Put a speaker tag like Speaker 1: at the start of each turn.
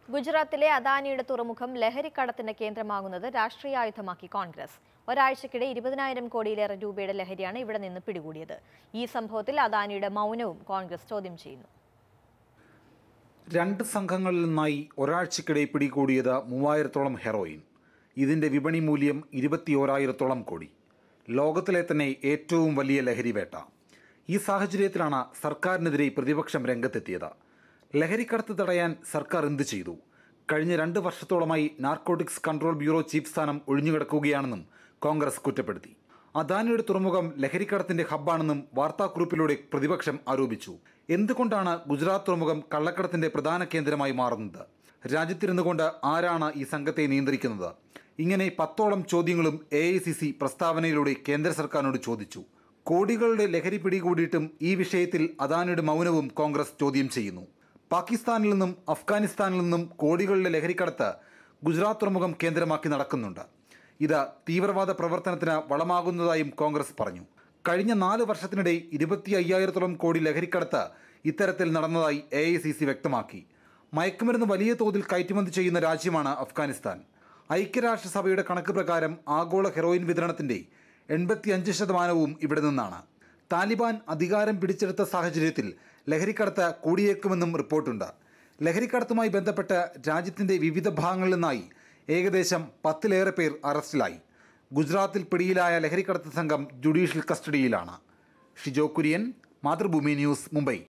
Speaker 1: ഗുജറാത്തിലെ അദാനിയുടെ തുറമുഖം ലഹരിക്കടത്തിന്റെ കേന്ദ്രമാകുന്നത് രാഷ്ട്രീയായുധമാക്കി കോൺഗ്രസ് ഒരാഴ്ചക്കിടെ ഇരുപതിനായിരം കോടിയിലേറെ രൂപയുടെ ലഹരിയാണ് ഇവിടെ നിന്ന് പിടികൂടിയത് ഈ സംഭവത്തിൽ അദാനിയുടെ മൗനവും കോൺഗ്രസ് ചോദ്യം ചെയ്യുന്നു
Speaker 2: രണ്ട് സംഘങ്ങളിൽ നിന്നായി ഒരാഴ്ചക്കിടെ പിടികൂടിയത് മൂവായിരത്തോളം ഹെറോയിൻ ഇതിന്റെ വിപണി മൂല്യം ഇരുപത്തിയോരായിരത്തോളം കോടി ലോകത്തിലെ തന്നെ ഏറ്റവും വലിയ ലഹരി വേട്ട ഈ സാഹചര്യത്തിലാണ് സർക്കാരിനെതിരെ പ്രതിപക്ഷം രംഗത്തെത്തിയത് ലഹരിക്കടത്ത് തടയാൻ സർക്കാർ എന്ത് ചെയ്തു കഴിഞ്ഞ രണ്ട് വർഷത്തോളമായി നാർക്കോട്ടിക്സ് കൺട്രോൾ ബ്യൂറോ ചീഫ് സ്ഥാനം ഒഴിഞ്ഞുകിടക്കുകയാണെന്നും കോൺഗ്രസ് കുറ്റപ്പെടുത്തി അദാനിയുടെ തുറമുഖം ലഹരിക്കടത്തിന്റെ ഹബ്ബാണെന്നും വാർത്താക്കുറിപ്പിലൂടെ പ്രതിപക്ഷം ആരോപിച്ചു എന്തുകൊണ്ടാണ് ഗുജറാത്ത് തുറമുഖം കള്ളക്കടത്തിന്റെ പ്രധാന കേന്ദ്രമായി മാറുന്നത് രാജ്യത്തിരുന്നു കൊണ്ട് ആരാണ് ഈ സംഘത്തെ നിയന്ത്രിക്കുന്നത് ഇങ്ങനെ പത്തോളം ചോദ്യങ്ങളും എ ഐ സി സി പ്രസ്താവനയിലൂടെ കേന്ദ്ര സർക്കാരിനോട് ചോദിച്ചു കോടികളുടെ ലഹരി പിടികൂടിയിട്ടും ഈ വിഷയത്തിൽ അദാനിയുടെ മൗനവും കോൺഗ്രസ് ചോദ്യം ചെയ്യുന്നു പാകിസ്ഥാനിൽ നിന്നും അഫ്ഗാനിസ്ഥാനിൽ നിന്നും കോടികളുടെ ലഹരിക്കടത്ത് ഗുജറാത്ത് തുറമുഖം കേന്ദ്രമാക്കി നടക്കുന്നുണ്ട് ഇത് തീവ്രവാദ പ്രവർത്തനത്തിന് വളമാകുന്നതായും കോൺഗ്രസ് പറഞ്ഞു കഴിഞ്ഞ നാല് വർഷത്തിനിടെ ഇരുപത്തി അയ്യായിരത്തോളം കോടി ലഹരിക്കടത്ത് ഇത്തരത്തിൽ നടന്നതായി എ ഐ സി സി വ്യക്തമാക്കി മയക്കുമരുന്ന് വലിയ തോതിൽ കയറ്റുമതി ചെയ്യുന്ന രാജ്യമാണ് അഫ്ഗാനിസ്ഥാൻ ഐക്യരാഷ്ട്രസഭയുടെ കണക്ക് പ്രകാരം ആഗോള ഹെറോയിൻ വിതരണത്തിന്റെ എൺപത്തിയഞ്ച് ശതമാനവും ഇവിടെ നിന്നാണ് താലിബാൻ അധികാരം പിടിച്ചെടുത്ത സാഹചര്യത്തിൽ ലഹരിക്കടത്ത് കൂടിയേക്കുമെന്നും റിപ്പോർട്ടുണ്ട് ലഹരിക്കടത്തുമായി ബന്ധപ്പെട്ട് രാജ്യത്തിന്റെ വിവിധ ഭാഗങ്ങളിൽ നിന്നായി ഏകദേശം പത്തിലേറെ പേർ അറസ്റ്റിലായി ഗുജറാത്തിൽ പിടിയിലായ ലഹരിക്കടത്ത് സംഘം ജുഡീഷ്യൽ കസ്റ്റഡിയിലാണ് ഷിജോ കുര്യൻ മാതൃഭൂമി ന്യൂസ് മുംബൈ